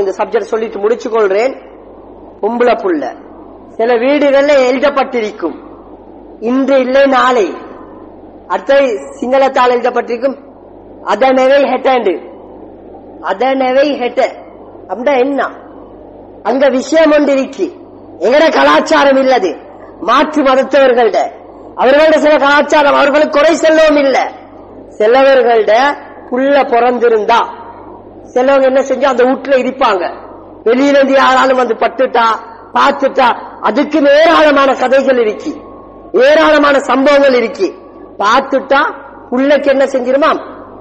இந்த சப்ஜெக்ட் சொல்லிட்டு முடிச்சு கொள்றேன் பொம்பளை புள்ள சில வீடுகள்ல எழுதப்பட்டிருக்கும் இன்று இல்லை நாளை அடுத்த சிங்களத்தால் எழுதப்பட்டிருக்கும் அதனவை ஹெட்டாண்டு அதனவை ஹெட்ட அப்படின்னா என்ன அங்க விஷயம் ஒன்று இருக்கு எங்கட கலாச்சாரம் இல்லது மாற்று மதத்தவர்கள்ட அவர்களோட சில கலாச்சாரம் அவர்களுக்கு குறை செல்லவும் இல்ல சிலவர்கள்ட புள்ள பிறந்திருந்தா சிலவங்க என்ன செஞ்சு அந்த வீட்டுல இருப்பாங்க வெளியில இருந்து யாராலும் வந்து பட்டுட்டா பார்த்துட்டா அதுக்கு ஏராளமான கதைகள் இருக்கு ஏராளமான சம்பவங்கள் இருக்கு பார்த்துட்டா புள்ளைக்கு என்ன செஞ்சிருமா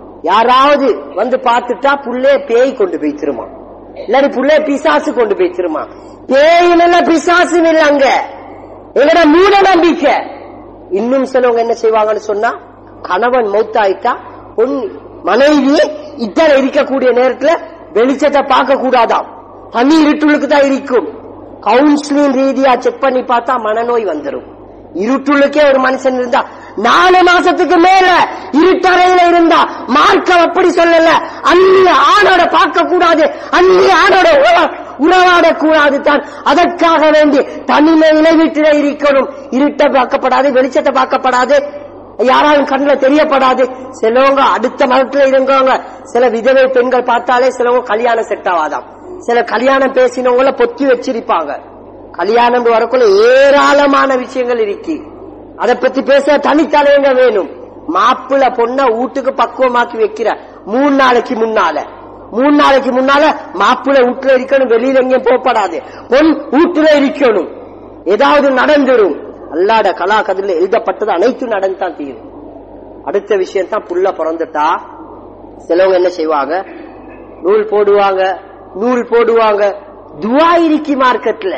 யாராவது வந்து பார்த்துட்டா புள்ளைய பேய் கொண்டு போய் திருமா இல்லாட்டி புள்ளைய பிசாசு கொண்டு போய் திருமா பேயும் இல்ல பிசாசும் இல்ல அங்க எங்கட மூட நம்பிக்கை இன்னும் சிலவங்க என்ன செய்வாங்கன்னு சொன்னா கணவன் மௌத்தாயிட்டா பொன் மனைவி இத்தனை இருக்கக்கூடிய நேரத்துல வெளிச்சத்தை பார்க்க கூடாதாம் தனி இருட்டுளுக்கு தான் இருக்கும் கவுன்சிலிங் ரீதியா செக் பண்ணி பார்த்தா மனநோய் வந்துரும் இருட்டுள்ளுக்கே ஒரு மனுஷன் இருந்தா நாலு மாசத்துக்கு மேல இருட்டறையில இருந்தா மார்க்கம் அப்படி சொல்லல அந்நிய ஆணோட பார்க்க கூடாது அந்நிய ஆணோட உற- உறவாட கூடாது தான் அதற்காக வேண்டி தனிமையில வீட்டில இருக்கணும் இருட்ட பார்க்கப்படாது வெளிச்சத்தை பார்க்கப்படாது யாராலும் கண்ணுல தெரியப்படாது சிலவங்க அடுத்த மதத்துல இருந்தவங்க சில விதவை பெண்கள் பார்த்தாலே சிலவங்க கல்யாணம் செட் ஆகாதாம் சில கல்யாணம் பேசினவங்கள பொத்தி வச்சிருப்பாங்க கல்யாணம் வரக்குள்ள ஏராளமான விஷயங்கள் இருக்கு அதை பத்தி பேச தனித்தலைங்க வேணும் மாப்பிள்ள பொண்ண வீட்டுக்கு பக்குவமாக்கி வைக்கிற மூணு நாளைக்கு முன்னால மூணு நாளைக்கு முன்னால மாப்பிள்ளை வீட்டுல இருக்கணும் வெளியில எங்கேயும் போகப்படாது பொன் வீட்டுல இருக்கணும் ஏதாவது நடந்துரும் அல்லாட கலா கதிரில் எழுதப்பட்டது அனைத்தும் நடந்துதான் தீரும் அடுத்த விஷயம் தான் புள்ள பிறந்துட்டா சிலவங்க என்ன செய்வாங்க நூல் போடுவாங்க நூல் போடுவாங்க துவா இருக்கி மார்க்கெட்ல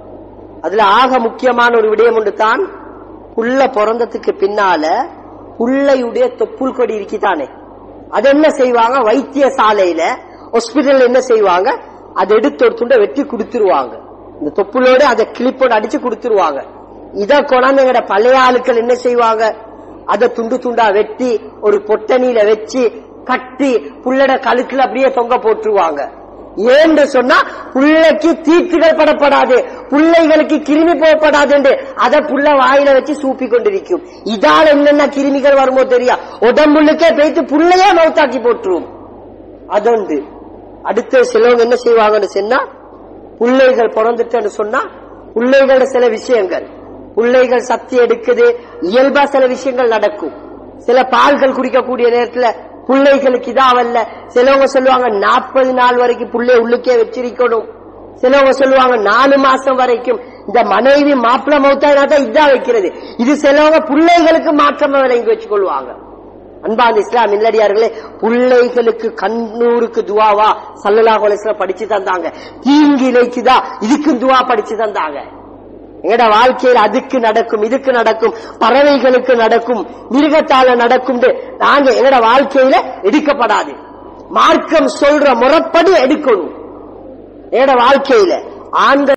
அதுல ஆக முக்கியமான ஒரு விடயம் ஒன்று தான் புள்ள பிறந்ததுக்கு பின்னால புள்ளையுடைய தொப்புள் கொடி இருக்கித்தானே அது என்ன செய்வாங்க வைத்தியசாலையில ஹாஸ்பிட்டல் என்ன செய்வாங்க அதை எடுத்து ஒரு துண்டை வெட்டி கொடுத்துருவாங்க இந்த தொப்புளோட அதை கிளிப்போட அடிச்சு கொடுத்துருவாங்க இத கொண்டாந்து எங்கட பழைய ஆளுக்கள் என்ன செய்வாங்க அதை துண்டு துண்டா வெட்டி ஒரு பொட்டணியில வச்சு கட்டி புள்ளட கழுத்துல அப்படியே தொங்க போட்டுருவாங்க ஏன்னு சொன்னா புள்ளைக்கு தீட்டுகள் படப்படாது பிள்ளைகளுக்கு கிருமி போகப்படாது என்று அதை புள்ள வாயில வச்சு சூப்பி கொண்டிருக்கும் இதால என்னென்ன கிருமிகள் வருமோ தெரியா உடம்புள்ளுக்கே போயிட்டு புள்ளையே மௌத்தாக்கி போட்டுரும் அதொண்டு அடுத்த சிலவங்க என்ன செய்வாங்கன்னு சொன்னா பிள்ளைகள் பிறந்துட்டேன்னு சொன்னா பிள்ளைகளோட சில விஷயங்கள் பிள்ளைகள் சக்தி எடுக்குது இயல்பா சில விஷயங்கள் நடக்கும் சில பால்கள் குடிக்கக்கூடிய நேரத்துல பிள்ளைகளுக்கு இதாவல்ல சிலவங்க சொல்லுவாங்க நாற்பது நாள் வரைக்கும் புள்ளை உள்ளுக்கே வச்சிருக்கணும் சிலவங்க சொல்லுவாங்க நாலு மாசம் வரைக்கும் இந்த மனைவி மாப்பிள்ள மௌத்தாயினா தான் இதான் வைக்கிறது இது சிலவங்க பிள்ளைகளுக்கு மாற்றமா விளங்கி வச்சு கொள்வாங்க அன்பாந்த இஸ்லாம் இல்லடியார்களே பிள்ளைகளுக்கு கண்ணூருக்கு துவாவா சல்லல்லாஹு அலைஹி வஸல்லம் படிச்சு தந்தாங்க தீங்கு இலைக்குதா இதுக்கும் துவா படிச்சு தந்தாங்க எங்கட வாழ்க்கையில் அதுக்கு நடக்கும் இதுக்கு நடக்கும் பறவைகளுக்கு நடக்கும் மிருகத்தால நடக்கும் நாங்க எங்கட வாழ்க்கையில எடுக்கப்படாது மார்க்கம் சொல்ற முறைப்படி எடுக்கணும் எங்கட வாழ்க்கையில ஆண்கள்